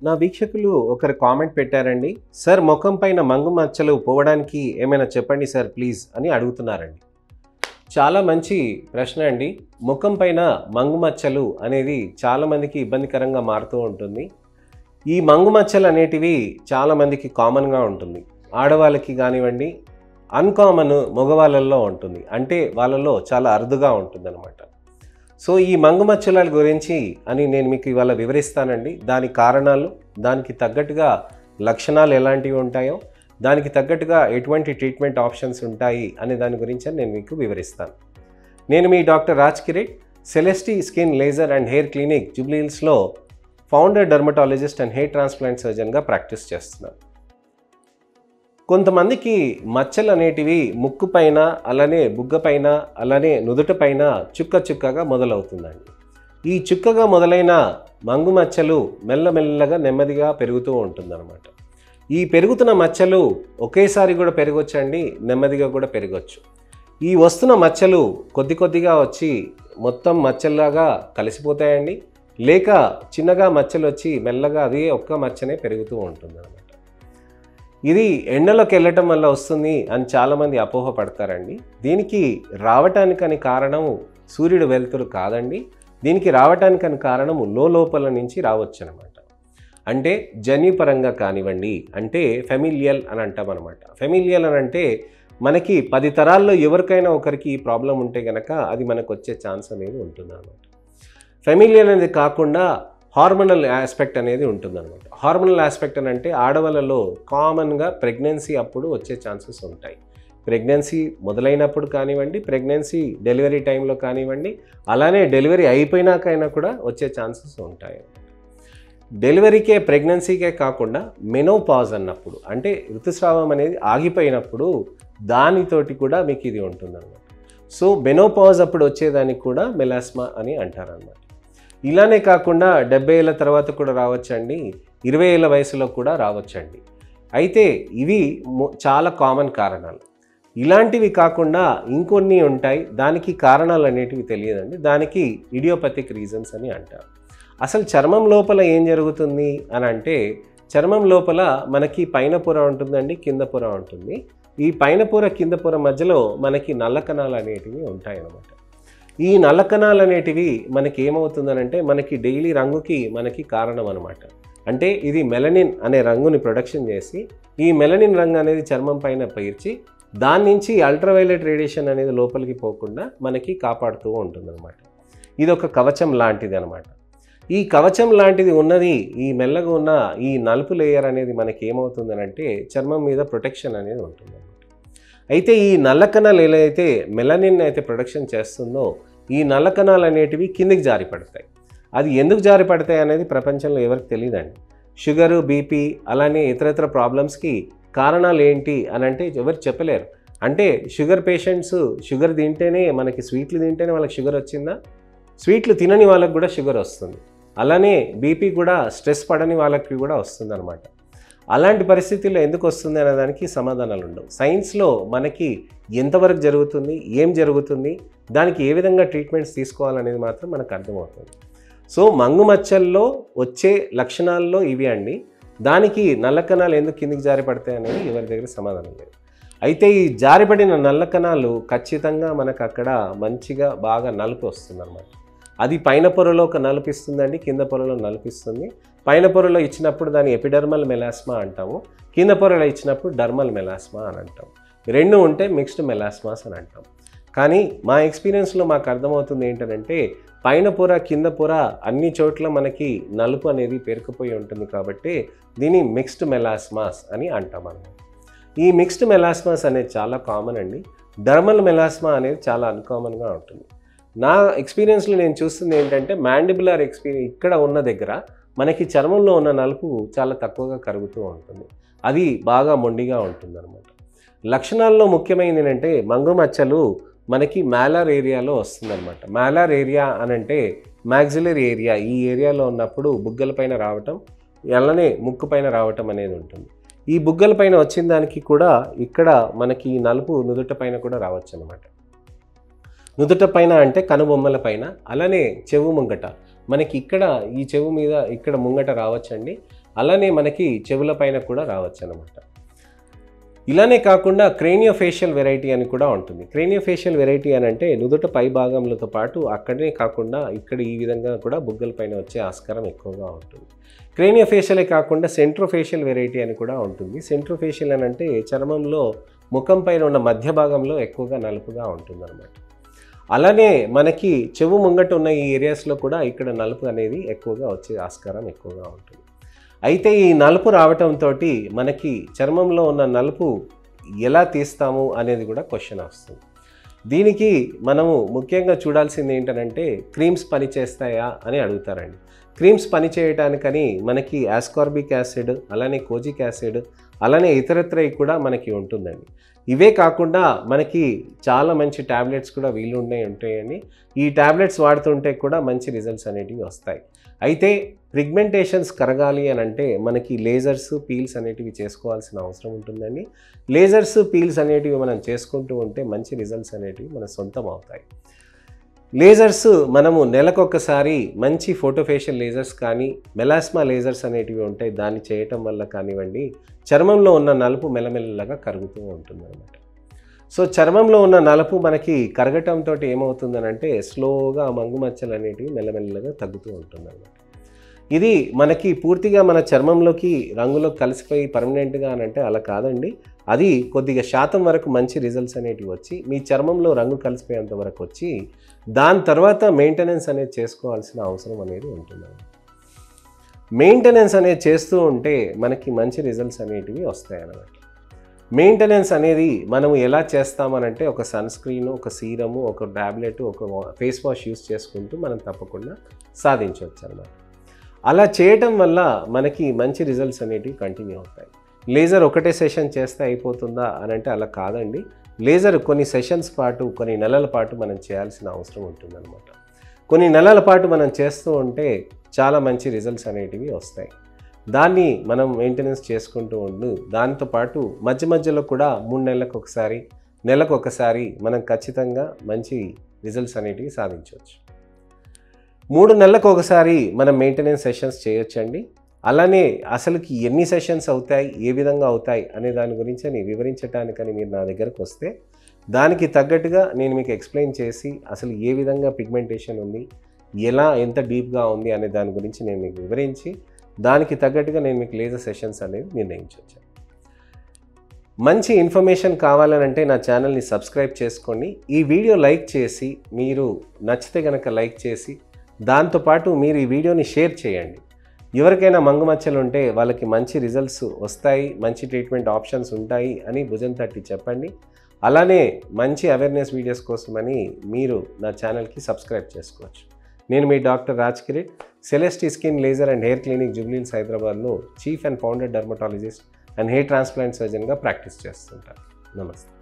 నా వీక్షకులు ఒకరు కామెంట్ పెట్టారండి సార్ ముఖం పైన మంగు మచ్చలు పోవడానికి ఏమైనా చెప్పండి సార్ ప్లీజ్ అని అడుగుతున్నారండి చాలా మంచి ప్రశ్న అండి ముఖం పైన మంగు మచ్చలు అనేది చాలామందికి ఇబ్బందికరంగా మారుతూ ఉంటుంది ఈ మంగు మచ్చలు అనేటివి చాలామందికి కామన్గా ఉంటుంది ఆడవాళ్ళకి కానివ్వండి అన్కామన్ మగవాళ్ళల్లో ఉంటుంది అంటే వాళ్ళలో చాలా అరుదుగా ఉంటుంది సో ఈ మంగు మచ్చల గురించి అని నేను మీకు ఇవాళ వివరిస్తానండి దాని కారణాలు దానికి తగ్గట్టుగా లక్షణాలు ఎలాంటివి ఉంటాయో దానికి తగ్గట్టుగా ఎటువంటి ట్రీట్మెంట్ ఆప్షన్స్ ఉంటాయి అనే దాని గురించి నేను మీకు వివరిస్తాను నేను మీ doctor Raj Kireet Celesty skin laser and hair clinic జూబ్లీహిల్స్లో founder dermatologist and hair transplant సర్జన్గా ప్రాక్టీస్ చేస్తున్నాను కొంతమందికి మచ్చలు అనేటివి ముక్కు పైన అలానే బుగ్గ పైన అలానే నుదుట పైన చుక్క చుక్కగా మొదలవుతుందండి ఈ చుక్కగా మొదలైన మంగు మచ్చలు మెల్లమెల్లగా నెమ్మదిగా పెరుగుతూ ఉంటుందన్నమాట ఈ పెరుగుతున్న మచ్చలు ఒకేసారి కూడా పెరగొచ్చండి నెమ్మదిగా కూడా పెరగచ్చు ఈ వస్తున్న మచ్చలు కొద్ది కొద్దిగా వచ్చి మొత్తం మచ్చల్లాగా కలిసిపోతాయండి లేక చిన్నగా మచ్చలు వచ్చి మెల్లగా అదే ఒక్క మచ్చనే పెరుగుతూ ఉంటుంది ఇది ఎండలోకి వెళ్ళటం వల్ల వస్తుంది అని చాలామంది అపోహ పడతారండి దీనికి రావటానికని కారణము సూర్యుడు వెలుతురు కాదండి దీనికి రావటానికని కారణము లోపల నుంచి రావచ్చు అనమాట అంటే జన్యుపరంగా కానివ్వండి అంటే ఫెమిలియల్ అని అంటాం అనమాట ఫెమిలియల్ అని అంటే మనకి పది తరాల్లో ఎవరికైనా ఒకరికి ఈ ప్రాబ్లం ఉంటే కనుక అది మనకు వచ్చే ఛాన్స్ అనేది ఉంటుంది అనమాట ఫెమిలియల్ అనేది కాకుండా హార్మోనల్ ఆస్పెక్ట్ అనేది ఉంటుందన్నమాట హార్మోనల్ ఆస్పెక్ట్ అని అంటే ఆడవాళ్ళలో కామన్గా ప్రెగ్నెన్సీ అప్పుడు వచ్చే ఛాన్సెస్ ఉంటాయి ప్రెగ్నెన్సీ మొదలైనప్పుడు కానివ్వండి ప్రెగ్నెన్సీ డెలివరీ టైంలో కానివ్వండి అలానే డెలివరీ అయిపోయినాకైనా కూడా వచ్చే ఛాన్సెస్ ఉంటాయి డెలివరీకే ప్రెగ్నెన్సీకే కాకుండా మెనోపాజ్ అన్నప్పుడు అంటే ఋతుస్రావం అనేది ఆగిపోయినప్పుడు దానితోటి కూడా మీకు ఇది ఉంటుందన్నమాట సో మెనోపాజ్ అప్పుడు వచ్చేదానికి కూడా మెలాస్మా అని అంటారనమాట ఇలానే కాకుండా డెబ్బై ఏళ్ళ తర్వాత కూడా రావచ్చండి ఇరవై ఏళ్ళ వయసులో కూడా రావచ్చండి అయితే ఇవి ము- చాలా కామన్ కారణాలు ఇలాంటివి కాకుండా ఇంకొన్ని ఉంటాయి దానికి కారణాలు అనేటివి తెలియదండి దానికి ఇడియోపతిక్ రీజన్స్ అని అంటారు అసలు చర్మం లోపల ఏం జరుగుతుంది అని అంటే చర్మం లోపల మనకి పైన పొర ఉంటుందండి కింద పొర ఉంటుంది ఈ పైన పొర కింద పొర మధ్యలో మనకి నల్ల కణాలు అనేటివి ఉంటాయి అన్నమాట ఈ నల్ల కణాలు అనేటివి మనకి ఏమవుతుందనంటే మనకి డైలీ రంగుకి మనకి కారణం అనమాట అంటే ఇది మెలనిన్ అనే రంగుని ప్రొడక్షన్ చేసి ఈ మెలనిన్ రంగు అనేది చర్మం పైన పేర్చి దాని నుంచి అల్ట్రావైలెట్ రేడియేషన్ అనేది లోపలికి పోకుండా మనకి కాపాడుతూ ఉంటుందన్నమాట ఇది ఒక కవచం లాంటిది అనమాట ఈ కవచం లాంటిది ఉన్నది ఈ మెల్లగా ఉన్న ఈ నలుపు లేయర్ అనేది మనకి ఏమవుతుందనంటే చర్మం మీద ప్రొటెక్షన్ అనేది ఉంటుంది అయితే ఈ నల్ల కణాలు ఏదైతే మెలనిన్ అయితే ప్రొడక్షన్ చేస్తుందో ఈ నల్ల కణాలు అనేటివి కిందికి జారి పడతాయి అది ఎందుకు జారి పడతాయి అనేది ప్రపంచంలో ఎవరికి తెలియదండి షుగరు బీపీ అలానే ఇతరత్ర ప్రాబ్లమ్స్కి కారణాలు ఏంటి అని అంటే ఎవరు చెప్పలేరు అంటే షుగర్ పేషెంట్స్ షుగర్ తింటేనే మనకి స్వీట్లు తింటేనే వాళ్ళకి షుగర్ వచ్చిందా స్వీట్లు తినని వాళ్ళకి కూడా షుగర్ వస్తుంది అలానే బీపీ కూడా స్ట్రెస్ పడని వాళ్ళకి కూడా వస్తుంది అనమాట అలాంటి పరిస్థితుల్లో ఎందుకు వస్తుంది అనే దానికి సమాధానాలు ఉండవు సైన్స్లో మనకి ఎంతవరకు జరుగుతుంది ఏం జరుగుతుంది దానికి ఏ విధంగా ట్రీట్మెంట్స్ తీసుకోవాలనేది మాత్రం మనకు అర్థమవుతుంది సో మంగు మచ్చల్లో వచ్చే లక్షణాల్లో ఇవి అండి దానికి నల్ల కణాలు ఎందుకు కిందికి జారి పడతాయి అనేది ఎవరి దగ్గర సమాధానం లేదు అయితే ఈ జారిపడిన నల్ల కణాలు ఖచ్చితంగా మనకు అక్కడ మంచిగా బాగా నలుపు వస్తుంది అది పైన పొరలో ఒక నలుపు ఇస్తుందండి కింద పొరలో నలుపిస్తుంది పైన పొరలో ఇచ్చినప్పుడు దాన్ని ఎపిడర్మల్ మెలాస్మా అంటాము కింద పొరలో ఇచ్చినప్పుడు డర్మల్ మెలాస్మా అని అంటాం రెండు ఉంటే మిక్స్డ్ మెలాస్మాస్ అని అంటాం కానీ మా ఎక్స్పీరియన్స్లో మాకు అర్థమవుతుంది ఏంటంటే పైన పొర కింద పొర అన్ని చోట్ల మనకి నలుపు అనేది పేరుకుపోయి ఉంటుంది కాబట్టి దీన్ని మిక్స్డ్ మెలాస్మాస్ అని అంటాం అన్నమాట ఈ మిక్స్డ్ మెలాస్మాస్ అనేది చాలా కామన్ అండి డర్మల్ మెలాస్మా అనేది చాలా అన్కామన్గా ఉంటుంది నా ఎక్స్పీరియన్స్లో నేను చూస్తుంది ఏంటంటే మ్యాండిబులర్ ఎక్స్పీరియన్స్ ఇక్కడ ఉన్న దగ్గర మనకి చర్మంలో ఉన్న నలుపు చాలా తక్కువగా కరుగుతూ ఉంటుంది అది బాగా మొండిగా ఉంటుంది అనమాట లక్షణాల్లో ముఖ్యమైనది ఏంటంటే మంగు మచ్చలు మనకి మ్యాలర్ ఏరియాలో వస్తుందన్నమాట మ్యాలర్ ఏరియా అని అంటే మ్యాక్సిలర్ ఏరియా ఈ ఏరియాలో ఉన్నప్పుడు బుగ్గల పైన రావటం అలానే ముక్కు పైన రావటం అనేది ఉంటుంది ఈ బుగ్గల పైన వచ్చిన దానికి కూడా ఇక్కడ మనకి ఈ నలుపు నుదుట పైన కూడా రావచ్చు అనమాట నుదుట పైన అంటే కనుబొమ్మల పైన అలానే చెవు ముంగట మనకి ఇక్కడ ఈ చెవు మీద ఇక్కడ ముంగట రావచ్చండి అలానే మనకి చెవుల పైన కూడా రావచ్చు అనమాట ఇలానే కాకుండా క్రేనియోఫేషియల్ వెరైటీ అని కూడా ఉంటుంది క్రేనియోఫేషియల్ వెరైటీ అని అంటే నుదుట పై భాగంలతో పాటు అక్కడనే కాకుండా ఇక్కడ ఈ విధంగా కూడా బుగ్గల పైన వచ్చే ఆస్కారం ఎక్కువగా ఉంటుంది క్రేనియోఫేషియలే కాకుండా సెంట్రోఫేషియల్ వెరైటీ అని కూడా ఉంటుంది సెంట్రోఫేషియల్ అని అంటే చర్మంలో ముఖం పైన ఉన్న మధ్య భాగంలో ఎక్కువగా నలుపుగా ఉంటుంది అనమాట అలానే మనకి చెవు ముంగట ఉన్న ఈ ఏరియాస్లో కూడా ఇక్కడ నలుపు అనేది ఎక్కువగా వచ్చే ఆస్కారం ఎక్కువగా ఉంటుంది అయితే ఈ నలుపు రావటంతో మనకి చర్మంలో ఉన్న నలుపు ఎలా తీస్తాము అనేది కూడా క్వశ్చన్ వస్తుంది దీనికి మనము ముఖ్యంగా చూడాల్సింది ఏంటంటే క్రీమ్స్ పనిచేస్తాయా అని అడుగుతారండి క్రీమ్స్ పనిచేయటానికని మనకి ఆస్కార్బిక్ యాసిడ్ అలానే కోజిక్ యాసిడ్ అలానే ఇతరత్రయి కూడా మనకి ఉంటుందండి ఇవే కాకుండా మనకి చాలా మంచి ట్యాబ్లెట్స్ కూడా వీలు ఉన్నాయి ఉంటాయండి ఈ ట్యాబ్లెట్స్ వాడుతుంటే కూడా మంచి రిజల్ట్స్ అనేటివి వస్తాయి అయితే పిగ్మెంటేషన్స్ కరగాలి అని అంటే మనకి లేజర్స్ పీల్స్ అనేటివి చేసుకోవాల్సిన అవసరం ఉంటుందండి లేజర్స్ పీల్స్ అనేటివి మనం చేసుకుంటూ ఉంటే మంచి రిజల్ట్స్ అనేటివి మన సొంతం అవుతాయి లేజర్స్ మనము నెలకొకసారి మంచి ఫోటోఫేషియల్ లేజర్స్ కానీ మెలాస్మా లేజర్స్ అనేటివి ఉంటాయి దాన్ని చేయటం వల్ల కానివ్వండి చర్మంలో ఉన్న నలుపు మెల్లమెల్లగా కరుగుతూ ఉంటుంది అనమాట సో చర్మంలో ఉన్న నలుపు మనకి కరగటంతో ఏమవుతుందనంటే స్లోగా మంగుమచ్చలు అనేటివి మెల్లమెల్లగా తగ్గుతూ ఉంటుంది అనమాట ఇది మనకి పూర్తిగా మన చర్మంలోకి రంగులో కలిసిపోయి పర్మనెంట్గా అని అంటే అలా కాదండి అది కొద్దిగా శాతం వరకు మంచి రిజల్ట్స్ అనేటివి వచ్చి మీ చర్మంలో రంగు కలిసిపోయేంత వరకు వచ్చి దాని తర్వాత మెయింటెనెన్స్ అనేది చేసుకోవాల్సిన అవసరం అనేది ఉంటుంది మెయింటెనెన్స్ అనేది చేస్తూ ఉంటే మనకి మంచి రిజల్ట్స్ అనేటివి వస్తాయి అన్నమాట మెయింటెనెన్స్ అనేది మనం ఎలా చేస్తామనంటే ఒక సన్ స్క్రీన్ ఒక సీరము ఒక ట్యాబ్లెట్ ఒక ఫేస్ వాష్ యూస్ చేసుకుంటూ మనం తప్పకుండా సాధించవచ్చు అనమాట అలా చేయటం వల్ల మనకి మంచి రిజల్ట్స్ అనేటివి కంటిన్యూ అవుతాయి లేజర్ ఒకటే సెషన్ చేస్తే అయిపోతుందా అని అంటే అలా కాదండి లేజర్ కొన్ని సెషన్స్ పాటు కొన్ని నెలల పాటు మనం చేయాల్సిన అవసరం ఉంటుందన్నమాట కొన్ని నెలల పాటు మనం చేస్తూ ఉంటే చాలా మంచి రిజల్ట్స్ అనేటివి వస్తాయి దాన్ని మనం మెయింటెనెన్స్ చేసుకుంటూ ఉండు దాంతోపాటు మధ్య మధ్యలో కూడా మూడు నెలలకు ఒకసారి నెలకు ఒకసారి మనం ఖచ్చితంగా మంచి రిజల్ట్స్ అనేటివి సాధించవచ్చు మూడు నెలలకు ఒకసారి మనం మెయింటెనెన్స్ సెషన్స్ చేయొచ్చండి అలానే అసలుకి ఎన్ని సెషన్స్ అవుతాయి ఏ విధంగా అవుతాయి అనే దాని గురించి అని వివరించడానికని మీరు నా దగ్గరకు వస్తే దానికి తగ్గట్టుగా నేను మీకు ఎక్స్ప్లెయిన్ చేసి అసలు ఏ విధంగా పిగ్మెంటేషన్ ఉంది ఎలా ఎంత డీప్గా ఉంది అనే దాని గురించి నేను మీకు వివరించి దానికి తగ్గట్టుగా నేను మీకు లేజర్ సెషన్స్ అనేది నిర్ణయించవచ్చు మంచి ఇన్ఫర్మేషన్ కావాలనంటే నా ఛానల్ని సబ్స్క్రైబ్ చేసుకోండి ఈ వీడియో లైక్ చేసి మీరు నచ్చితే కనుక లైక్ చేసి దాంతోపాటు మీరు ఈ వీడియోని షేర్ చేయండి ఎవరికైనా మంగుమచ్చలు ఉంటే వాళ్ళకి మంచి రిజల్ట్స్ వస్తాయి మంచి ట్రీట్మెంట్ ఆప్షన్స్ ఉంటాయి అని భుజం తట్టి చెప్పండి అలానే మంచి అవేర్నెస్ వీడియోస్ కోసమని మీరు నా ఛానల్కి సబ్స్క్రైబ్ చేసుకోవచ్చు నేను మీ doctor Raj Kireet Celesty skin laser and hair clinic Jubilee Hills హైదరాబాద్లో chief and founder dermatologist and hair transplant సర్జన్గా ప్రాక్టీస్ చేస్తుంటాను నమస్తే